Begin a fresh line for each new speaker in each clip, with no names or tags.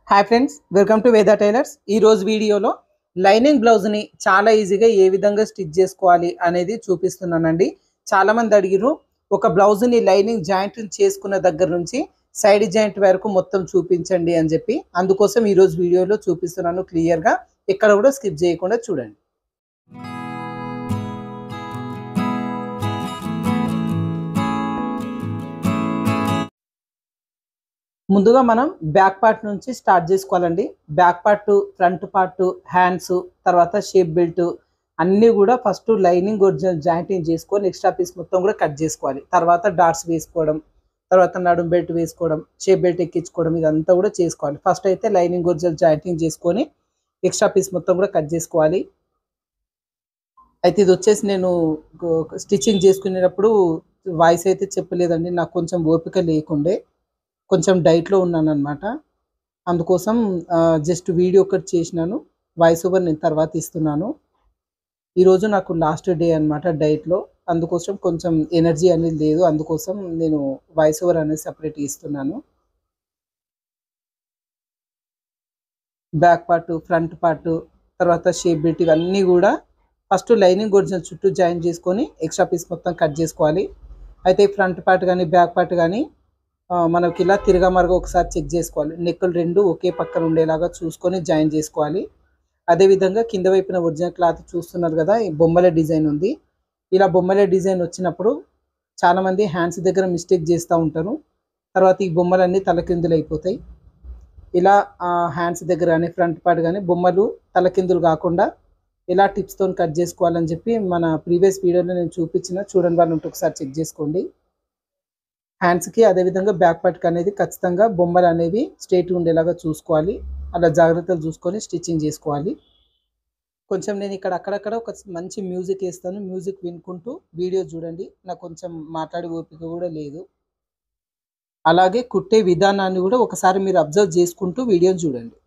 hi friends welcome to Veda Tailors ఈ రోజు వీడియోలో లైనింగ్ బ్లౌజ్ ని చాలా ఈజీగా ఏ విధంగా స్టిచ్ చేసుకోవాలి అనేది చూపిస్తున్నానండి చాలా మంది అడిగిరు ఒక బ్లౌజ్ ని లైనింగ్ జాయింట్ చేసుకున్న దగ్గర నుంచి సైడ్ జాయింట్ వరకు మొత్తం చూపించండి అని చెప్పి అందుకోసం ఈ రోజు వీడియోలో చూపిస్తున్నాను క్లియర్ గా ఎక్కడ కూడా స్కిప్ చేయకుండా చూడండి ముందుగా మనం బ్యాక్ పార్ట్ నుంచి స్టార్ట్ చేసుకోవాలండి back part front part hands తర్వాత షేప్ బెల్ట్ అన్నీ కూడా ఫస్ట్ లైనింగ్ ఒరిజినల్ జాయింటింగ్ చేసుకొని ఎక్స్ట్రా పీస్ మొత్తం కూడా కట్ చేసుకోవాలి తర్వాత డాట్స్ వేసుకోవడం తర్వాత నడుం బెల్ట్ వేసుకోవడం షేప్ బెల్ట్ ఎక్కించుకోవడం ఇదంతా కూడా చేసుకోవాలి ఫస్ట్ అయితే లైనింగ్ ఒరిజినల్ జాయింటింగ్ చేసుకొని ఎక్స్ట్రా పీస్ మొత్తం కూడా కట్ చేసుకోవాలి అయితే ఇది వచ్చేసి నేను స్టిచ్చింగ్ చేసుకునేటప్పుడు వాయిస్ అయితే చెప్పలేదండి నాకు కొంచెం ఓపిక లేకుండే కొంచెం డైట్లో ఉన్నాను అనమాట అందుకోసం జస్ట్ వీడియో ఒకటి చేసినాను వాయిస్ ఓవర్ నేను తర్వాత ఇస్తున్నాను ఈరోజు నాకు లాస్ట్ డే అనమాట డైట్లో అందుకోసం కొంచెం ఎనర్జీ అనేది లేదు అందుకోసం నేను వాయిస్ ఓవర్ అనేది సపరేట్ ఇస్తున్నాను బ్యాక్ పార్ట్ ఫ్రంట్ పార్ట్ తర్వాత షేప్ బెల్ట్ ఇవన్నీ కూడా ఫస్ట్ లైనింగ్ ఒరిజినల్ చుట్టూ జాయిన్ చేసుకొని ఎక్స్ట్రా పీస్ మొత్తం కట్ చేసుకోవాలి అయితే ఫ్రంట్ పార్ట్ కానీ బ్యాక్ పార్ట్ కానీ మనకి ఇలా తిరగమరగ ఒకసారి చెక్ చేసుకోవాలి నెక్కులు రెండు ఒకే పక్కన ఉండేలాగా చూసుకొని జాయిన్ చేసుకోవాలి అదేవిధంగా కింద వైపున ఒరిజినల్ క్లాత్ చూస్తున్నారు కదా ఈ బొమ్మల డిజైన్ ఉంది ఇలా బొమ్మల డిజైన్ వచ్చినప్పుడు చాలామంది హ్యాండ్స్ దగ్గర మిస్టేక్ చేస్తూ ఉంటారు తర్వాత ఈ బొమ్మలన్నీ తలకిందులు అయిపోతాయి ఇలా హ్యాండ్స్ దగ్గర కానీ ఫ్రంట్ పార్ట్ కానీ బొమ్మలు తలకిందులు కాకుండా ఎలా టిప్స్తో కట్ చేసుకోవాలని చెప్పి మన ప్రీవియస్ వీడియోలో నేను చూపించిన చూడండి వాళ్ళు ఉంటే ఒకసారి చెక్ చేసుకోండి హ్యాండ్స్కి అదేవిధంగా బ్యాక్ పార్ట్కి అనేది ఖచ్చితంగా బొమ్మలు అనేవి స్ట్రేట్ ఉండేలాగా చూసుకోవాలి అలా జాగ్రత్తలు చూసుకొని స్టిచ్చింగ్ చేసుకోవాలి కొంచెం నేను ఇక్కడ అక్కడక్కడ ఒక మంచి మ్యూజిక్ వేస్తాను మ్యూజిక్ వినుకుంటూ వీడియో చూడండి నాకు కొంచెం మాట్లాడే ఓపిక కూడా లేదు అలాగే కుట్టే విధానాన్ని కూడా ఒకసారి మీరు అబ్జర్వ్ చేసుకుంటూ వీడియో చూడండి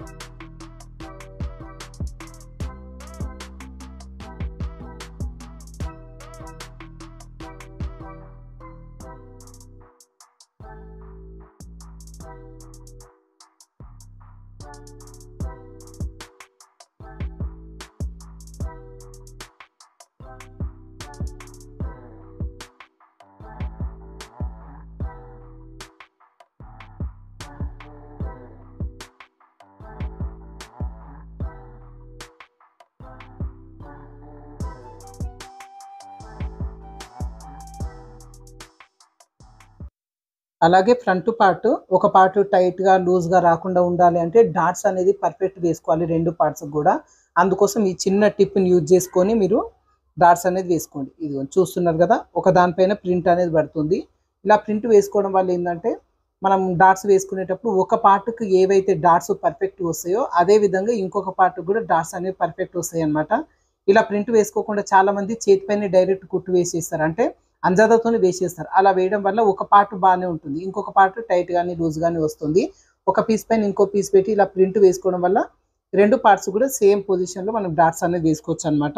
అలాగే ఫ్రంట్ పార్ట్ ఒక పార్ట్ టైట్గా లూజ్గా రాకుండా ఉండాలి అంటే డాట్స్ అనేది పర్ఫెక్ట్ వేసుకోవాలి రెండు పార్ట్స్ కూడా అందుకోసం ఈ చిన్న టిప్ని యూజ్ చేసుకొని మీరు డాట్స్ అనేది వేసుకోండి ఇది చూస్తున్నారు కదా ఒక దానిపైన ప్రింట్ అనేది పడుతుంది ఇలా ప్రింట్ వేసుకోవడం వల్ల ఏంటంటే మనం డాట్స్ వేసుకునేటప్పుడు ఒక పార్ట్కి ఏవైతే డాట్స్ పర్ఫెక్ట్ వస్తాయో అదే విధంగా ఇంకొక పార్ట్ కూడా డాట్స్ అనేవి పర్ఫెక్ట్ వస్తాయి అనమాట ఇలా ప్రింట్ వేసుకోకుండా చాలా మంది చేతిపైన డైరెక్ట్ కుట్టు వేసేస్తారు అంటే అంజాదతోనే వేసేస్తారు అలా వేయడం వల్ల ఒక పార్ట్ బాగానే ఉంటుంది ఇంకొక పార్ట్ టైట్ కానీ లూజ్ కానీ వస్తుంది ఒక పీస్ పైన ఇంకో పీస్ పెట్టి ఇలా ప్రింట్ వేసుకోవడం వల్ల రెండు పార్ట్స్ కూడా సేమ్ పొజిషన్లో మనం డాట్స్ అనేది వేసుకోవచ్చు అనమాట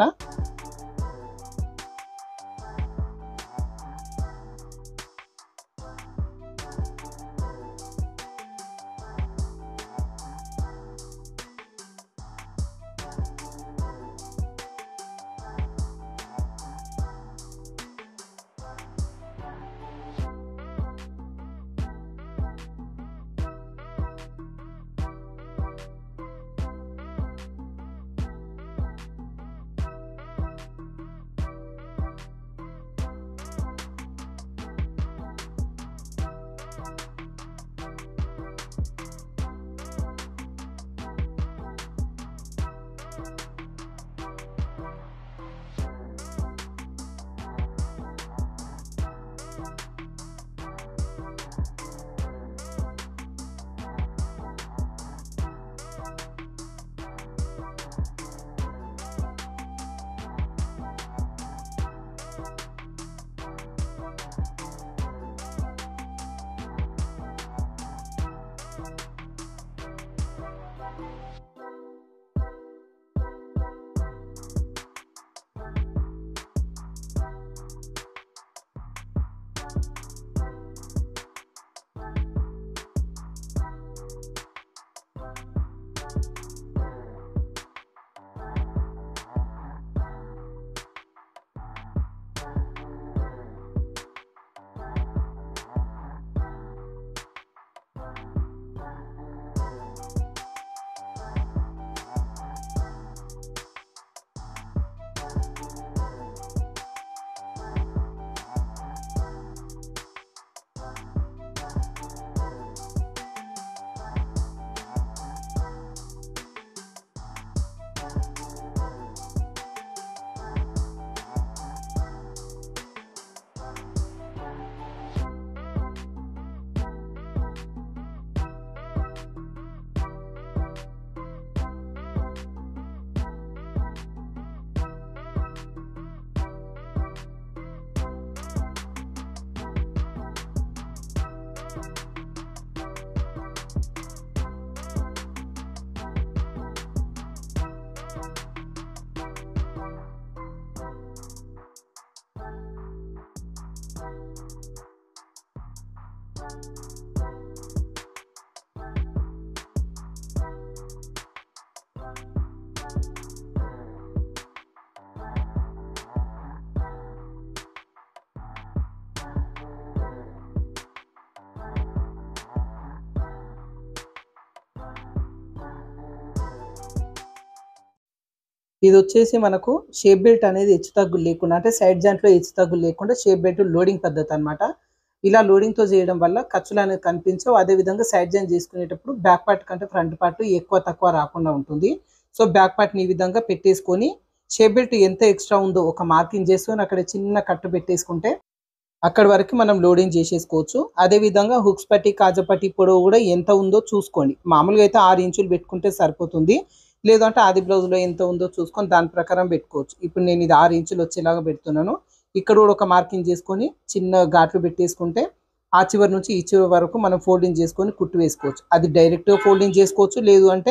ఇది వచ్చేసి మనకు షేప్ బెల్ట్ అనేది హెచ్చు తగ్గులు లేకుండా అంటే సైడ్ జాయింట్లో హెచ్చు తగ్గులు లేకుండా షేప్ బెల్ట్ లోడింగ్ పద్ధతి అనమాట ఇలా లోడింగ్తో చేయడం వల్ల ఖర్చులు అనేది కనిపించవు అదేవిధంగా సైడ్ జాయిన్ చేసుకునేటప్పుడు బ్యాక్ పార్ట్ కంటే ఫ్రంట్ పార్ట్ ఎక్కువ తక్కువ రాకుండా ఉంటుంది సో బ్యాక్ పార్ట్ని ఈ విధంగా పెట్టేసుకొని షేప్ బెల్ట్ ఎంత ఎక్స్ట్రా ఉందో ఒక మార్కింగ్ చేసుకొని అక్కడ చిన్న కట్టు పెట్టేసుకుంటే అక్కడ వరకు మనం లోడింగ్ చేసేసుకోవచ్చు అదే విధంగా హుక్స్ పట్టి కాజపట్టి పొడవు కూడా ఎంత ఉందో చూసుకోండి మామూలుగా అయితే ఆరు ఇంచులు పెట్టుకుంటే సరిపోతుంది లేదంటే ఆది బ్లౌజ్లో ఎంత ఉందో చూసుకొని దాని ప్రకారం పెట్టుకోవచ్చు ఇప్పుడు నేను ఇది ఆరు ఇంచులు వచ్చేలాగా పెడుతున్నాను ఇక్కడ కూడా ఒక మార్కింగ్ చేసుకొని చిన్న ఘాట్లు పెట్టేసుకుంటే ఆ చివరి నుంచి ఈ చివరి వరకు మనం ఫోల్డింగ్ చేసుకొని కుట్టు వేసుకోవచ్చు అది డైరెక్ట్గా ఫోల్డింగ్ చేసుకోవచ్చు లేదు అంటే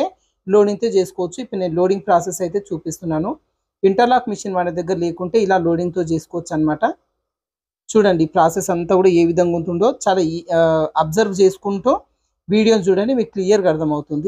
లోడింగ్తో చేసుకోవచ్చు ఇప్పుడు నేను లోడింగ్ ప్రాసెస్ అయితే చూపిస్తున్నాను ఇంటర్లాక్ మిషన్ మన దగ్గర లేకుంటే ఇలా లోడింగ్తో చేసుకోవచ్చు అనమాట చూడండి ఈ ప్రాసెస్ అంతా కూడా ఏ విధంగా ఉంటుందో చాలా అబ్జర్వ్ చేసుకుంటూ వీడియోని చూడండి మీకు క్లియర్గా అర్థమవుతుంది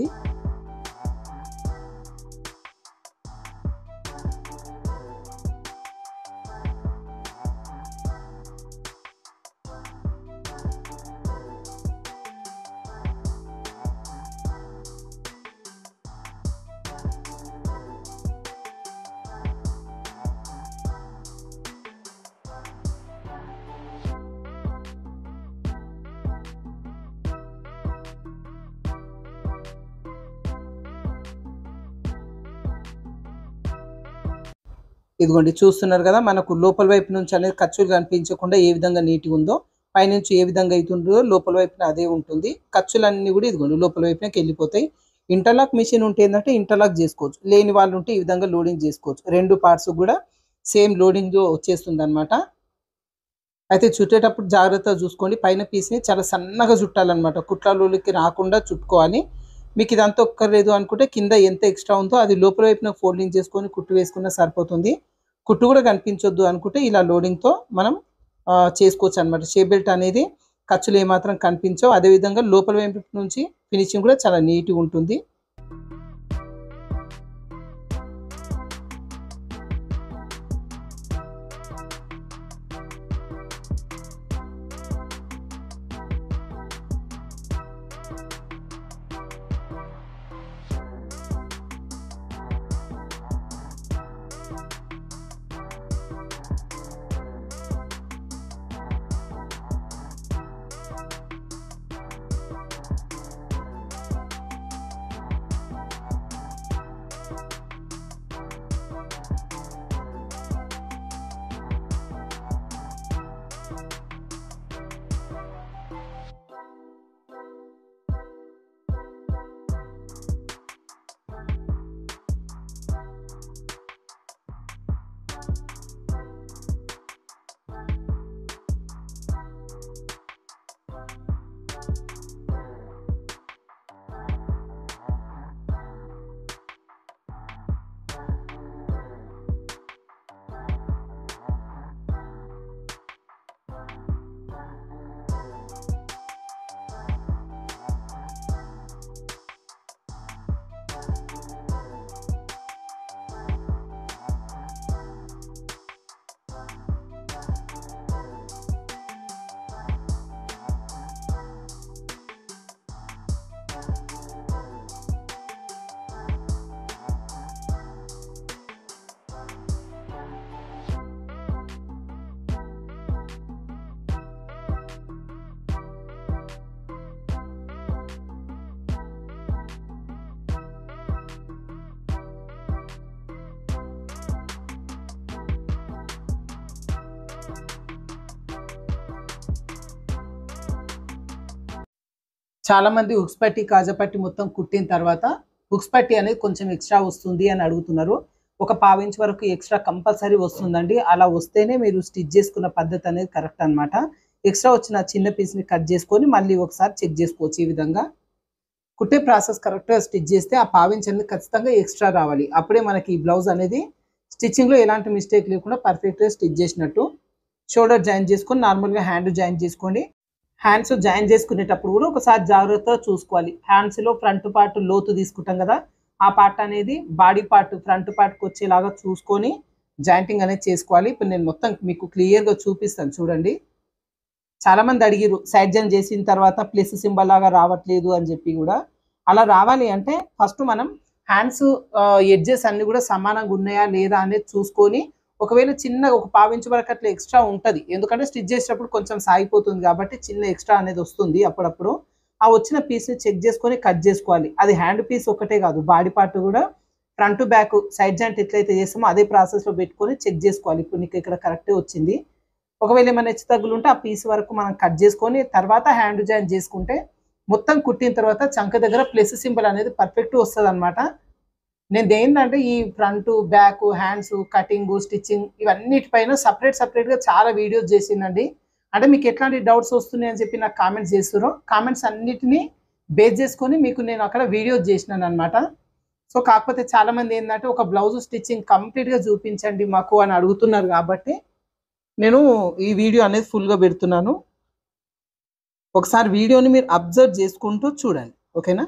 ఇదిగోండి చూస్తున్నారు కదా మనకు లోపల వైపు నుంచి అనేది ఖర్చులు కనిపించకుండా ఏ విధంగా నీట్గా ఉందో పైనుంచి ఏ విధంగా అవుతుందో లోపల వైపున అదే ఉంటుంది ఖర్చులన్నీ కూడా ఇదిగోండి లోపల వైపునకి వెళ్ళిపోతాయి ఇంటర్లాక్ మిషన్ ఉంటే ఏంటంటే ఇంటర్లాక్ చేసుకోవచ్చు లేని వాళ్ళు ఉంటే ఈ విధంగా లోడింగ్ చేసుకోవచ్చు రెండు పార్ట్స్ కూడా సేమ్ లోడింగ్ వచ్చేస్తుంది అనమాట అయితే చుట్టేటప్పుడు జాగ్రత్తగా చూసుకోండి పైన పీస్ని చాలా సన్నగా చుట్టాలన్నమాట కుట్లలోకి రాకుండా చుట్టుకోవాలి మీకు ఇదంతా ఒక్కర్లేదు అనుకుంటే కింద ఎంత ఎక్స్ట్రా ఉందో అది లోపల వైపున ఫోల్డింగ్ చేసుకొని కుట్టు వేసుకున్నా సరిపోతుంది కుట్టు కూడా కనిపించొద్దు అనుకుంటే ఇలా లోడింగ్తో మనం ఆ, చేసుకోవచ్చు అనమాట షే బెల్ట్ అనేది ఖర్చులు ఏమాత్రం కనిపించవు అదేవిధంగా లోపల వైపు నుంచి ఫినిషింగ్ కూడా చాలా నీట్గా ఉంటుంది చాలా మంది హుక్స్ పట్టి కాజా పట్టి మొత్తం కుట్టిన తర్వాత హుక్స్ పట్టి అనేది కొంచెం ఎక్స్ట్రా వస్తుంది అని అడుగుతున్నారు ఒక పావించ్ వరకు ఎక్స్ట్రా కంపల్సరీ వస్తుందండి అలా వస్తేనే మీరు స్టిచ్ చేసుకున్న పద్ధతి అనేది కరెక్ట్ అన్నమాట ఎక్స్ట్రా వచ్చిన చిన్న పీస్ని కట్ చేసుకొని మళ్ళీ ఒకసారి చెక్ చేసుకోవచ్చు ఈ విధంగా కుట్టే ప్రాసెస్ కరెక్ట్గా స్టిచ్ చేస్తే ఆ పావించ్ అనేది ఖచ్చితంగా ఎక్స్ట్రా రావాలి అప్పుడే మనకి ఈ బ్లౌజ్ అనేది స్టిచ్చింగ్లో ఎలాంటి మిస్టేక్ లేకుండా పర్ఫెక్ట్గా స్టిచ్ చేసినట్టు షోల్డర్ జాయిన్ చేసుకొని నార్మల్గా హ్యాండ్ జాయిన్ చేసుకోండి హ్యాండ్స్ జాయిన్ చేసుకునేటప్పుడు కూడా ఒకసారి జాగ్రత్తగా చూసుకోవాలి హ్యాండ్స్లో ఫ్రంట్ పార్ట్ లోతు తీసుకుంటాం కదా ఆ పార్ట్ అనేది బాడీ పార్ట్ ఫ్రంట్ పార్ట్కి వచ్చేలాగా చూసుకొని జాయింటింగ్ అనేది చేసుకోవాలి ఇప్పుడు నేను మొత్తం మీకు క్లియర్గా చూపిస్తాను చూడండి చాలా మంది అడిగిరు సైడ్ జాయిన్ చేసిన తర్వాత ప్లస్ సింబల్ లాగా రావట్లేదు అని చెప్పి కూడా అలా రావాలి అంటే ఫస్ట్ మనం హ్యాండ్స్ ఎడ్జెస్ అన్ని కూడా సమానంగా ఉన్నాయా లేదా అనేది చూసుకొని ఒకవేళ చిన్న ఒక పావించు వరకు అట్లా ఎక్స్ట్రా ఉంటుంది ఎందుకంటే స్టిచ్ చేసేటప్పుడు కొంచెం సాగిపోతుంది కాబట్టి చిన్న ఎక్స్ట్రా అనేది వస్తుంది అప్పుడప్పుడు ఆ వచ్చిన పీస్ని చెక్ చేసుకొని కట్ చేసుకోవాలి అది హ్యాండ్ పీస్ ఒకటే కాదు బాడీ పార్ట్ కూడా ఫ్రంట్ బ్యాక్ సైడ్ జాయింట్ ఎట్లయితే చేస్తామో అదే ప్రాసెస్లో పెట్టుకొని చెక్ చేసుకోవాలి ఇప్పుడు నీకు ఇక్కడ కరెక్టే వచ్చింది ఒకవేళ ఏమైనా హెచ్చు తగ్గులు ఉంటే ఆ పీస్ వరకు మనం కట్ చేసుకొని తర్వాత హ్యాండ్ జాయిన్ చేసుకుంటే మొత్తం కుట్టిన తర్వాత చంక దగ్గర ప్లస్ సింబల్ అనేది పర్ఫెక్ట్ వస్తుంది అనమాట నేను ఏంటంటే ఈ front back hands cutting stitching ఇవన్నిటిపైన సపరేట్ సపరేట్గా చాలా వీడియోస్ చేసిందండి అంటే మీకు ఎట్లాంటి డౌట్స్ వస్తున్నాయి అని చెప్పి నాకు కామెంట్స్ చేస్తున్నారు కామెంట్స్ అన్నిటినీ బేస్ చేసుకొని మీకు నేను అక్కడ వీడియోస్ చేసినాను అనమాట సో కాకపోతే చాలా మంది ఏంటంటే ఒక బ్లౌజ్ స్టిచ్చింగ్ కంప్లీట్ గా చూపించండి మాకు అని అడుగుతున్నారు కాబట్టి నేను ఈ వీడియో అనేది ఫుల్ గా పెడుతున్నాను ఒకసారి వీడియోని మీరు అబ్జర్వ్ చేసుకుంటూ చూడండి ఓకేనా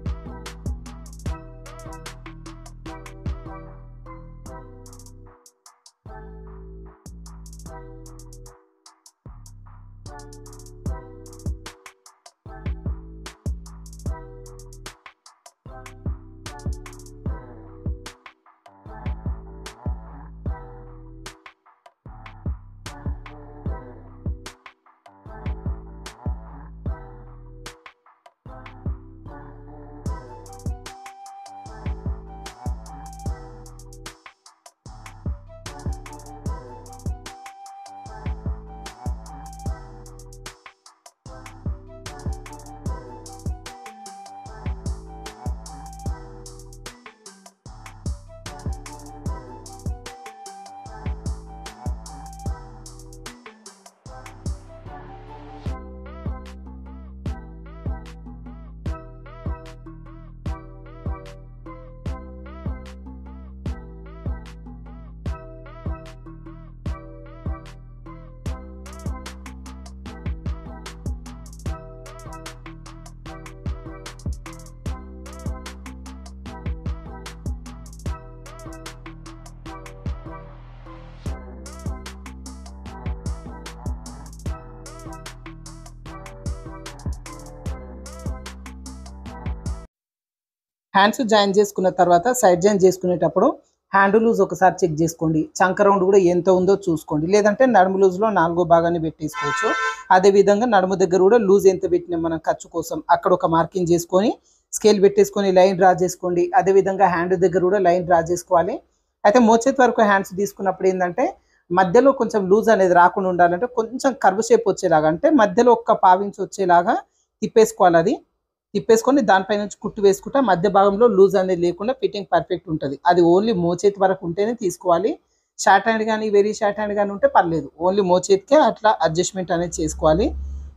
హ్యాండ్స్ జాయిన్ చేసుకున్న తర్వాత సైడ్ జాయిన్ చేసుకునేటప్పుడు హ్యాండ్ లూజ్ ఒకసారి చెక్ చేసుకోండి చంక రౌండ్ కూడా ఎంత ఉందో చూసుకోండి లేదంటే నడుము లూజ్లో నాలుగో భాగాన్ని పెట్టేసుకోవచ్చు అదే విధంగా నడుము దగ్గర కూడా లూజ్ ఎంత పెట్టినాం మనం ఖర్చు కోసం అక్కడ ఒక మార్కింగ్ చేసుకొని స్కేల్ పెట్టేసుకొని లైన్ డ్రా చేసుకోండి అదే విధంగా హ్యాండ్ దగ్గర కూడా లైన్ డ్రా చేసుకోవాలి అయితే మోచేతి వరకు హ్యాండ్స్ తీసుకున్నప్పుడు ఏంటంటే మధ్యలో కొంచెం లూజ్ అనేది రాకుండా ఉండాలంటే కొంచెం కర్వ్ షేప్ వచ్చేలాగా అంటే మధ్యలో ఒక్క పావించి వచ్చేలాగా తిప్పేసుకోవాలి అది తిప్పేసుకొని దానిపై నుంచి కుట్టు వేసుకుంటే మధ్య భాగంలో లూజ్ అనేది లేకుండా ఫిట్టింగ్ పర్ఫెక్ట్ ఉంటుంది అది ఓన్లీ మోచేతి వరకు ఉంటేనే తీసుకోవాలి షార్ట్ హ్యాండ్ కానీ వెరీ షార్ట్ హ్యాండ్ కానీ ఉంటే పర్లేదు ఓన్లీ మోచేతికే అట్లా అడ్జస్ట్మెంట్ అనేది చేసుకోవాలి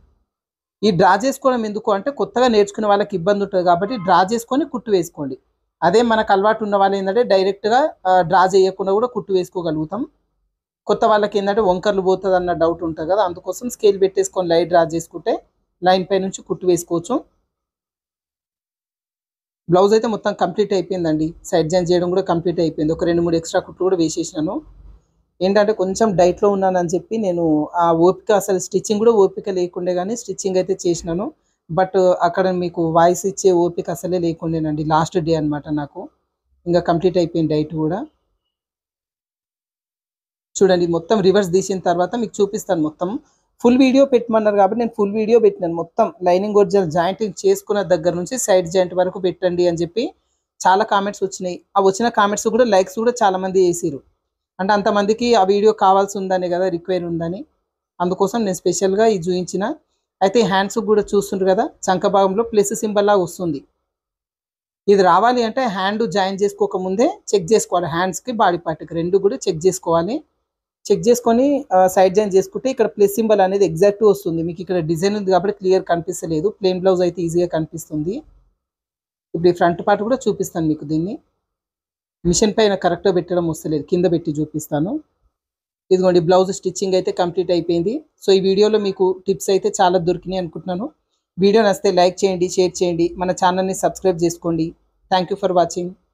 ఈ డ్రా చేసుకోవడం ఎందుకు అంటే కొత్తగా నేర్చుకునే వాళ్ళకి ఇబ్బంది ఉంటుంది కాబట్టి డ్రా చేసుకొని కుట్టు వేసుకోండి అదే మనకు అలవాటు ఉన్న వాళ్ళు ఏంటంటే డైరెక్ట్గా డ్రా చేయకుండా కూడా కుట్టు వేసుకోగలుగుతాం కొత్త వాళ్ళకి ఏంటంటే వంకర్లు పోతుంది అన్న డౌట్ ఉంటుంది కదా అందుకోసం స్కేల్ పెట్టేసుకొని లైన్ డ్రా చేసుకుంటే లైన్ పై నుంచి కుట్టు వేసుకోవచ్చు బ్లౌజ్ అయితే మొత్తం కంప్లీట్ అయిపోయిందండి సైడ్ జాయిన్ చేయడం కూడా కంప్లీట్ అయిపోయింది ఒక రెండు మూడు ఎక్స్ట్రా కుట్లు కూడా వేసేసినాను ఏంటంటే కొంచెం డైట్లో ఉన్నానని చెప్పి నేను ఆ ఓపిక అసలు స్టిచ్చింగ్ కూడా ఓపిక లేకుండే కానీ స్టిచ్చింగ్ అయితే చేసినాను బట్ అక్కడ మీకు వాయిస్ ఇచ్చే ఓపిక అసలే లేకుండేనండి లాస్ట్ డే అనమాట నాకు ఇంకా కంప్లీట్ అయిపోయింది డైట్ కూడా చూడండి మొత్తం రివర్స్ తీసిన తర్వాత మీకు చూపిస్తాను మొత్తం ఫుల్ వీడియో పెట్టమన్నారు కాబట్టి నేను ఫుల్ వీడియో పెట్టినాను మొత్తం లైనింగ్ ఒరిజినల్ జాయింటింగ్ చేసుకున్న దగ్గర నుంచి సైడ్ జాయింట్ వరకు పెట్టండి అని చెప్పి చాలా కామెంట్స్ వచ్చినాయి ఆ వచ్చిన కామెంట్స్ కూడా లైక్స్ కూడా చాలా మంది వేసిరు అంటే అంతమందికి ఆ వీడియో కావాల్సి ఉందని కదా రిక్వైర్ ఉందని అందుకోసం నేను స్పెషల్గా ఇది చూపించిన అయితే హ్యాండ్స్ కూడా చూస్తుండ్రు కదా చంక భాగంలో ప్లస్ సింబల్ లాగా వస్తుంది ఇది రావాలి అంటే హ్యాండ్ జాయిన్ చేసుకోక ముందే చెక్ చేసుకోవాలి హ్యాండ్స్కి బాడీ పార్ట్కి రెండు కూడా చెక్ చేసుకోవాలి చెక్ చేసుకొని సైడ్ జాయిన్ చేసుకుంటే ఇక్కడ ప్లస్ సింబల్ అనేది ఎగ్జాక్ట్ వస్తుంది మీకు ఇక్కడ డిజైన్ ఉంది కాబట్టి క్లియర్ కనిపిస్తలేదు ప్లెయిన్ బ్లౌజ్ అయితే ఈజీగా కనిపిస్తుంది ఇప్పుడు ఈ ఫ్రంట్ పార్ట్ కూడా చూపిస్తాను మీకు దీన్ని మిషన్ పైన కరెక్ట్గా పెట్టడం వస్తలేదు కింద పెట్టి చూపిస్తాను ఇదిగోండి బ్లౌజ్ స్టిచ్చింగ్ అయితే కంప్లీట్ అయిపోయింది సో ఈ వీడియోలో మీకు టిప్స్ అయితే చాలా దొరికినాయి అనుకుంటున్నాను వీడియో నచ్చితే లైక్ చేయండి షేర్ చేయండి మన ఛానల్ని సబ్స్క్రైబ్ చేసుకోండి థ్యాంక్ ఫర్ వాచింగ్